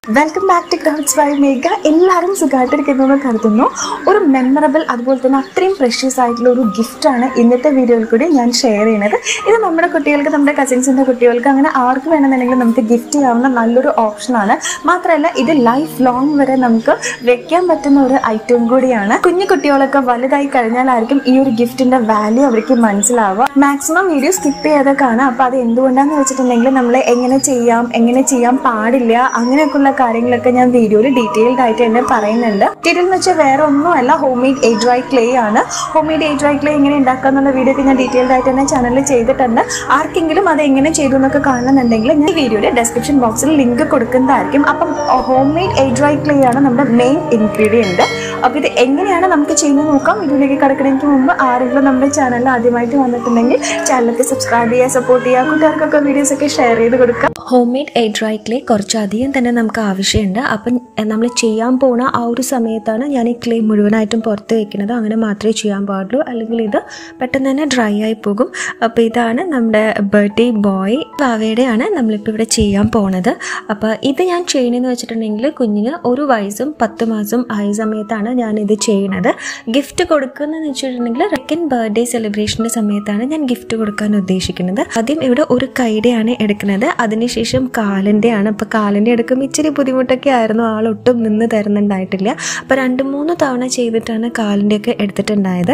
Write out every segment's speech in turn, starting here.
welcome back to crowds by Megha എല്ലാവരും സുഖമായിട്ടിരിക്കുന്നു കരുതുന്നു ഒരു മെമ്മറബിൾ അതുപോലെ തന്നെ അത്രയും പ്രഷ്യസ് ആയിട്ടുള്ള ഒരു ഗിഫ്റ്റാണ് ഇന്നത്തെ വീഡിയോയിൽ കൂടി ഞാൻ ഷെയർ ചെയ്യുന്നത് ഇത് നമ്മുടെ കുട്ടികൾക്ക് നമ്മുടെ കസിൻസിൻ്റെ കുട്ടികൾക്ക് അങ്ങനെ ആർക്ക് വേണമെന്നുണ്ടെങ്കിലും നമുക്ക് ഗിഫ്റ്റ് ചെയ്യാവുന്ന നല്ലൊരു ഓപ്ഷനാണ് മാത്രമല്ല ഇത് ലൈഫ് ലോങ് വരെ നമുക്ക് വെക്കാൻ പറ്റുന്ന ഒരു ഐറ്റം കൂടിയാണ് കുഞ്ഞു കുട്ടികളൊക്കെ വലുതായി കഴിഞ്ഞാലായിരിക്കും ഈ ഒരു ഗിഫ്റ്റിന്റെ വാല്യൂ അവർക്ക് മനസ്സിലാവുക മാക്സിമം വീഡിയോ സ്കിപ്പ് ചെയ്ത് കാണാം അപ്പോൾ അത് എന്തുകൊണ്ടാന്ന് വെച്ചിട്ടുണ്ടെങ്കിൽ നമ്മൾ എങ്ങനെ ചെയ്യാം എങ്ങനെ ചെയ്യാൻ പാടില്ല അങ്ങനെയൊക്കെയുള്ള കാര്യങ്ങളൊക്കെ ഞാൻ വീഡിയോയിൽ ഡീറ്റെയിൽഡ് ആയിട്ട് തന്നെ പറയുന്നുണ്ട് ഡീറ്റെയിൽ എന്ന് വെച്ചാൽ വേറെ ഒന്നുമല്ല home made A dry clay ആണ് home made A dry clay എങ്ങനെ ഉണ്ടാക്കുക എന്നുള്ള വീഡിയോ ഒക്കെ ഞാൻ ഡീറ്റെയിൽഡ് ആയിട്ട് തന്നെ ചാനലിൽ ചെയ്തിട്ടുണ്ട് ആർക്കെങ്കിലും അത് എങ്ങനെ ചെയ്തു എന്നൊക്കെ കാണുന്നുണ്ടെങ്കിൽ ഞാൻ ഈ വീഡിയോയുടെ ഡെസ്ക്രിപ്ഷൻ ബോക്സിൽ ലിങ്ക് കൊടുക്കുന്നതായിരിക്കും അപ്പം home made A dry clay ആണ് നമ്മുടെ മെയിൻ ഇൻഗ്രീഡിയൻറ്റ് അപ്പോൾ ഇത് എങ്ങനെയാണ് നമുക്ക് ചെയ്യുന്നത് നോക്കാം വീഡിയോയിലേക്ക് കിടക്കുന്നതിന് മുമ്പ് ആരെങ്കിലും നമ്മുടെ ചാനലിൽ ആദ്യമായിട്ട് വന്നിട്ടുണ്ടെങ്കിൽ ചാനലൊക്കെ സബ്സ്ക്രൈബ് ചെയ്യുക സപ്പോർട്ട് ചെയ്യുക കൂട്ടുകാർക്കൊക്കെ വീഡിയോസ് ഒക്കെ ഷെയർ ചെയ്ത് കൊടുക്കുക homemade air dry clay കുറച്ചധികം തന്നെ നമുക്ക് ആവശ്യമുണ്ട് അപ്പം നമ്മൾ ചെയ്യാൻ പോണ ആ ഒരു സമയത്താണ് ഞാൻ ഈ ക്ലേ മുഴുവനായിട്ടും പുറത്ത് വെക്കുന്നത് അങ്ങനെ മാത്രമേ ചെയ്യാൻ പാടുള്ളൂ അല്ലെങ്കിൽ ഇത് പെട്ടെന്ന് തന്നെ ഡ്രൈ ആയി പോകും അപ്പോൾ ഇതാണ് നമ്മുടെ ബർത്ത്ഡേ ബോയ് വാവയുടെയാണ് നമ്മളിപ്പോൾ ഇവിടെ ചെയ്യാൻ പോണത് അപ്പോൾ ഇത് ഞാൻ ചെയ്യണമെന്ന് വെച്ചിട്ടുണ്ടെങ്കിൽ കുഞ്ഞിന് ഒരു വയസ്സും പത്ത് മാസം ആയ സമയത്താണ് ഞാനിത് ചെയ്യണത് ഗിഫ്റ്റ് കൊടുക്കുന്നതെന്ന് വെച്ചിട്ടുണ്ടെങ്കിൽ സെക്കൻഡ് ബർത്ത്ഡേ സെലിബ്രേഷൻ്റെ സമയത്താണ് ഞാൻ ഗിഫ്റ്റ് കൊടുക്കാൻ ഉദ്ദേശിക്കുന്നത് ആദ്യം ഇവിടെ ഒരു കൈയുടെയാണ് എടുക്കുന്നത് അതിനുശേഷം കാലിൻ്റെ ആണ് അപ്പോൾ കാലിൻ്റെ എടുക്കുമ്പോൾ ഇച്ചിരി ബുദ്ധിമുട്ടൊക്കെ ആയിരുന്നു ആളൊട്ടും നിന്ന് തരുന്നുണ്ടായിട്ടില്ല അപ്പോൾ രണ്ട് മൂന്ന് തവണ ചെയ്തിട്ടാണ് കാലിൻ്റെയൊക്കെ എടുത്തിട്ടുണ്ടായത്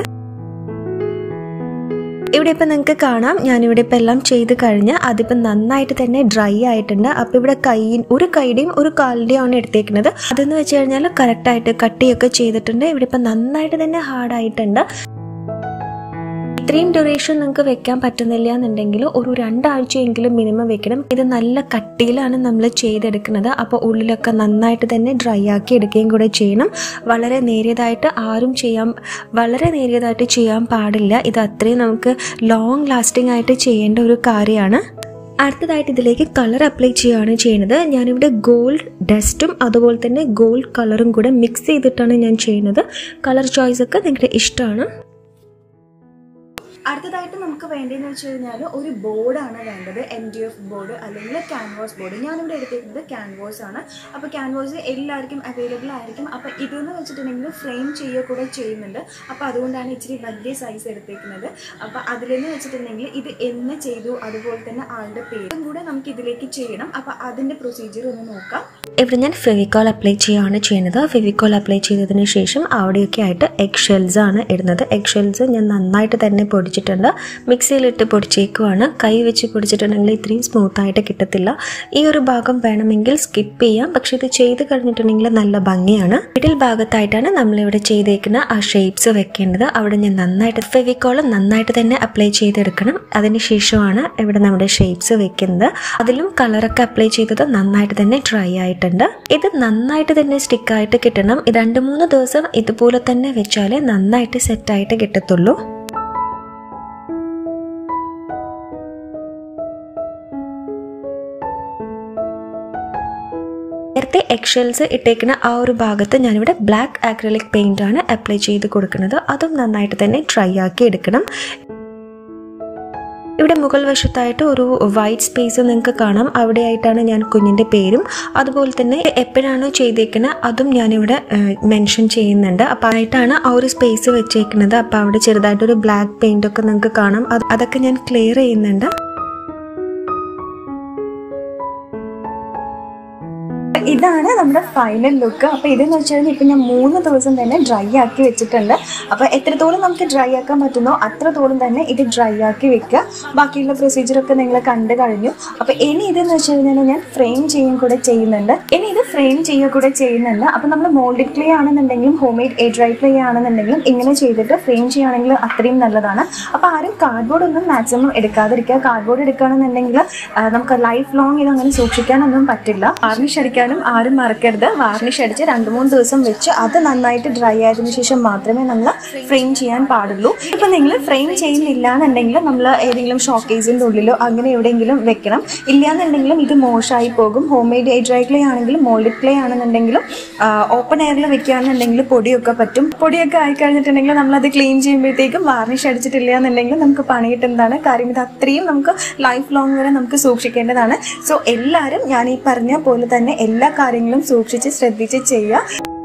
ഇവിടെ ഇപ്പം നിങ്ങൾക്ക് കാണാം ഞാനിവിടെ ഇപ്പം എല്ലാം ചെയ്ത് കഴിഞ്ഞ് അതിപ്പം നന്നായിട്ട് തന്നെ ഡ്രൈ ആയിട്ടുണ്ട് അപ്പോൾ ഇവിടെ കൈ ഒരു കൈയുടെയും ഒരു കാലിൻ്റെയും ആണ് എടുത്തേക്കുന്നത് അതെന്ന് വെച്ച് കഴിഞ്ഞാൽ കറക്റ്റായിട്ട് കട്ടിയൊക്കെ ചെയ്തിട്ടുണ്ട് ഇവിടെ ഇപ്പം നന്നായിട്ട് തന്നെ ഹാർഡായിട്ടുണ്ട് ഇത്രയും ഡ്യൂറേഷൻ നിങ്ങൾക്ക് വെക്കാൻ പറ്റുന്നില്ല എന്നുണ്ടെങ്കിൽ ഒരു രണ്ടാഴ്ചയെങ്കിലും മിനിമം വെക്കണം ഇത് നല്ല കട്ടിയിലാണ് നമ്മൾ ചെയ്തെടുക്കുന്നത് അപ്പോൾ ഉള്ളിലൊക്കെ നന്നായിട്ട് തന്നെ ഡ്രൈ ആക്കി എടുക്കുകയും കൂടെ ചെയ്യണം വളരെ നേരിയതായിട്ട് ആരും ചെയ്യാൻ വളരെ നേരിയതായിട്ട് ചെയ്യാൻ പാടില്ല ഇത് അത്രയും നമുക്ക് ലോങ് ലാസ്റ്റിംഗ് ആയിട്ട് ചെയ്യേണ്ട ഒരു കാര്യമാണ് അടുത്തതായിട്ട് ഇതിലേക്ക് കളർ അപ്ലൈ ചെയ്യുകയാണ് ചെയ്യുന്നത് ഞാനിവിടെ ഗോൾഡ് ഡസ്റ്റും അതുപോലെ തന്നെ ഗോൾഡ് കളറും കൂടെ മിക്സ് ചെയ്തിട്ടാണ് ഞാൻ ചെയ്യുന്നത് കളർ ചോയ്സ് ഒക്കെ നിങ്ങളുടെ ഇഷ്ടമാണ് അടുത്തതായിട്ട് നമുക്ക് വേണ്ടതെന്ന് വെച്ച് കഴിഞ്ഞാൽ ഒരു ബോർഡാണ് വേണ്ടത് എം ഡി എഫ് ബോർഡ് അല്ലെങ്കിൽ ക്യാൻവാസ് ബോർഡ് ഞാനിവിടെ എടുത്തിരിക്കുന്നത് ക്യാൻവാസ് ആണ് അപ്പോൾ ക്യാൻവാസ് എല്ലാവർക്കും അവൈലബിൾ ആയിരിക്കും അപ്പോൾ ഇതെന്ന് വെച്ചിട്ടുണ്ടെങ്കിൽ ഫ്രെയിം ചെയ്യുക കൂടെ ചെയ്യുന്നുണ്ട് അപ്പോൾ അതുകൊണ്ടാണ് ഇച്ചിരി വലിയ സൈസ് എടുത്തേക്കുന്നത് അപ്പോൾ അതിലെന്ന് വെച്ചിട്ടുണ്ടെങ്കിൽ ഇത് എന്ന് ചെയ്തു അതുപോലെ തന്നെ ആളുടെ പേരും കൂടെ നമുക്ക് ഇതിലേക്ക് ചെയ്യണം അപ്പോൾ അതിൻ്റെ പ്രൊസീജിയർ ഒന്ന് നോക്കാം ഇവിടെ ഞാൻ ഫെവിക്കോൾ അപ്ലൈ ചെയ്യുകയാണ് ചെയ്യുന്നത് ഫെവിക്കോൾ അപ്ലൈ ചെയ്തതിന് ശേഷം അവിടെയൊക്കെ ആയിട്ട് എഗ് ഷെൽസ് ആണ് ഇടുന്നത് എഗ് ഷെൽസ് ഞാൻ നന്നായിട്ട് തന്നെ പൊടിച്ചിട്ടുണ്ട് മിക്സിയിലിട്ട് പൊടിച്ചേക്കുവാണ് കൈ വെച്ച് പൊടിച്ചിട്ടുണ്ടെങ്കിൽ ഇത്രയും സ്മൂത്തായിട്ട് കിട്ടത്തില്ല ഈ ഒരു ഭാഗം വേണമെങ്കിൽ സ്കിപ്പ് ചെയ്യാം പക്ഷെ ഇത് ചെയ്ത് കഴിഞ്ഞിട്ടുണ്ടെങ്കിൽ നല്ല ഭംഗിയാണ് മിഡിൽ ഭാഗത്തായിട്ടാണ് നമ്മളിവിടെ ചെയ്തേക്കുന്ന ആ ഷേപ്സ് വെക്കേണ്ടത് അവിടെ ഞാൻ നന്നായിട്ട് ഫെവിക്കോൾ നന്നായിട്ട് തന്നെ അപ്ലൈ ചെയ്തെടുക്കണം അതിനുശേഷമാണ് ഇവിടെ നമ്മുടെ ഷേപ്സ് വെക്കുന്നത് അതിലും കളറൊക്കെ അപ്ലൈ ചെയ്തത് നന്നായിട്ട് തന്നെ ഡ്രൈ ആയിട്ടുണ്ട് ഇത് നന്നായിട്ട് തന്നെ സ്റ്റിക്കായിട്ട് കിട്ടണം രണ്ട് മൂന്ന് ദിവസം ഇതുപോലെ തന്നെ വെച്ചാലേ നന്നായിട്ട് സെറ്റായിട്ട് കിട്ടത്തുള്ളൂ നേരത്തെ എക്ഷെൽസ് ഇട്ടേക്കുന്ന ആ ഒരു ഭാഗത്ത് ഞാനിവിടെ ബ്ലാക്ക് ആക്രലിക് പെയിന്റ് ആണ് അപ്ലൈ ചെയ്ത് കൊടുക്കുന്നത് അതും നന്നായിട്ട് തന്നെ ഡ്രൈ ആക്കി എടുക്കണം ഇവിടെ മുകൾ വശത്തായിട്ട് ഒരു വൈറ്റ് സ്പേസ് നിങ്ങൾക്ക് കാണാം അവിടെയായിട്ടാണ് ഞാൻ കുഞ്ഞിൻ്റെ പേരും അതുപോലെ തന്നെ എപ്പോഴാണോ ചെയ്തേക്കുന്നത് അതും ഞാനിവിടെ മെൻഷൻ ചെയ്യുന്നുണ്ട് അപ്പം ആയിട്ടാണ് ആ ഒരു സ്പേസ് വെച്ചേക്കുന്നത് അപ്പം അവിടെ ചെറുതായിട്ടൊരു ബ്ലാക്ക് പെയിന്റ് ഒക്കെ നിങ്ങൾക്ക് കാണാം അത് അതൊക്കെ ഞാൻ ക്ലിയർ ചെയ്യുന്നുണ്ട് ഇതാണ് നമ്മുടെ ഫൈനൽ ലുക്ക് അപ്പോൾ ഇതെന്ന് വെച്ച് കഴിഞ്ഞാൽ ഇപ്പം ഞാൻ മൂന്ന് ദിവസം തന്നെ ഡ്രൈ ആക്കി വെച്ചിട്ടുണ്ട് അപ്പോൾ എത്രത്തോളം നമുക്ക് ഡ്രൈ ആക്കാൻ പറ്റുന്നോ അത്രത്തോളം തന്നെ ഇത് ഡ്രൈ ആക്കി വെക്കുക ബാക്കിയുള്ള പ്രൊസീജിയറൊക്കെ നിങ്ങൾ കണ്ടു കഴിഞ്ഞു അപ്പോൾ ഇനി ഇതെന്ന് വെച്ച് കഴിഞ്ഞാൽ ഞാൻ ഫ്രെയിം ചെയ്യുകയും കൂടെ ചെയ്യുന്നുണ്ട് ഇനി ഇത് ഫ്രെയിം ചെയ്യുക കൂടെ ചെയ്യുന്നുണ്ട് അപ്പോൾ നമ്മൾ മോൾഡ് ക്ലേ ആണെന്നുണ്ടെങ്കിലും home made A dry clay ആണെന്നുണ്ടെങ്കിലും ഇങ്ങനെ ചെയ്തിട്ട് ഫ്രെയിം ചെയ്യുകയാണെങ്കിൽ അത്രയും നല്ലതാണ് അപ്പോൾ ആരും കാർഡ്ബോർഡ് ഒന്നും മാക്സിമം എടുക്കാതിരിക്കുക കാർഡ്ബോർഡ് എടുക്കുകയാണെന്നുണ്ടെങ്കിൽ ആ, നമുക്ക് ലൈഫ് ലോങ് ഇത് അങ്ങനെ സൂക്ഷിക്കാനൊന്നും പറ്റില്ല വാർണിഷ് അടിക്കാനും ആരും മറക്കരുത് വാർണിഷ് അടിച്ച് രണ്ട് മൂന്ന് ദിവസം വെച്ച് അത് നന്നായിട്ട് ഡ്രൈ ആയതിനു ശേഷം മാത്രമേ നമ്മൾ ഫ്രെയിം ചെയ്യാൻ പാടുള്ളൂ ഇപ്പൊ നിങ്ങൾ ഫ്രെയിം ചെയ്യുന്നില്ല എന്നുണ്ടെങ്കിൽ നമ്മൾ ഏതെങ്കിലും ഷോക്കേസിന്റെ ഉള്ളിലോ അങ്ങനെ എവിടെയെങ്കിലും വെക്കണം ഇല്ലാന്നുണ്ടെങ്കിലും ഇത് മോശമായി പോകും ഹോം മെയ്ഡ് ഡ്രൈ ക്ലേ ആണെങ്കിലും മോൾഡ് ക്ലേ ആണെന്നുണ്ടെങ്കിലും ഓപ്പൺ എയറിൽ വെക്കുകയാണെന്നുണ്ടെങ്കിൽ പൊടിയൊക്കെ പറ്റും പൊടിയൊക്കെ ആയി കഴിഞ്ഞിട്ടുണ്ടെങ്കിൽ നമ്മളത് ക്ലീൻ ചെയ്യുമ്പോഴത്തേക്കും വാർണിഷ് അടിച്ചിട്ടില്ല എന്നുണ്ടെങ്കിൽ നമുക്ക് പണി കിട്ടുന്നതാണ് കാര്യം ഇത് അത്രയും നമുക്ക് ലൈഫ് ലോങ് വരെ നമുക്ക് സൂക്ഷിക്കേണ്ടതാണ് സോ എല്ലാവരും ഞാൻ ഈ പറഞ്ഞ പോലെ തന്നെ എല്ലാ കാര്യങ്ങളും സൂക്ഷിച്ച് ശ്രദ്ധിച്ച് ചെയ്യുക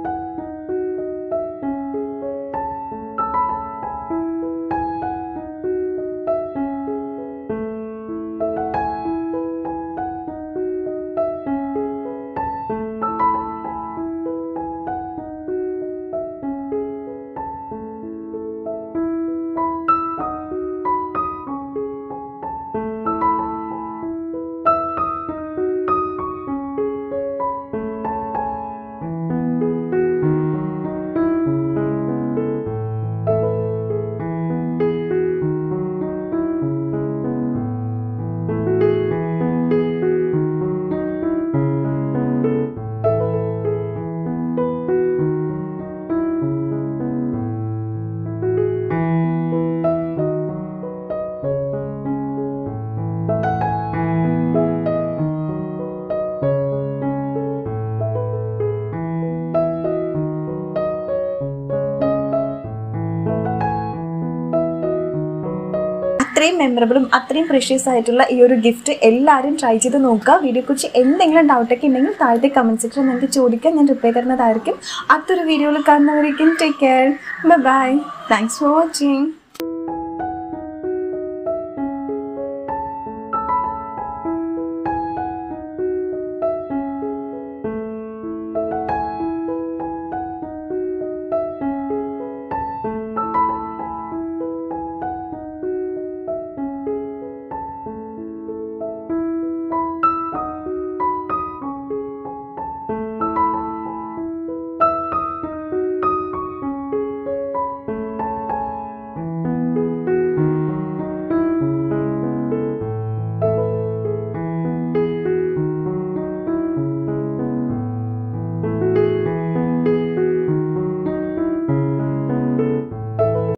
അത്രയും മെമ്മറബിളും അത്രയും പ്രഷ്യസ് ആയിട്ടുള്ള ഈ ഒരു ഗിഫ്റ്റ് എല്ലാവരും ട്രൈ ചെയ്ത് നോക്കുക വീഡിയോയെക്കുറിച്ച് എന്തെങ്കിലും ഡൗട്ടൊക്കെ ഉണ്ടെങ്കിൽ താഴത്തെ കമൻറ്റ് സെക്ഷനിൽ നിങ്ങൾക്ക് ചോദിക്കാം ഞാൻ റിപ്ലൈ തരുന്നതായിരിക്കും അടുത്തൊരു വീഡിയോയിൽ കാണുന്നവരേക്കും take care bye thanks for watching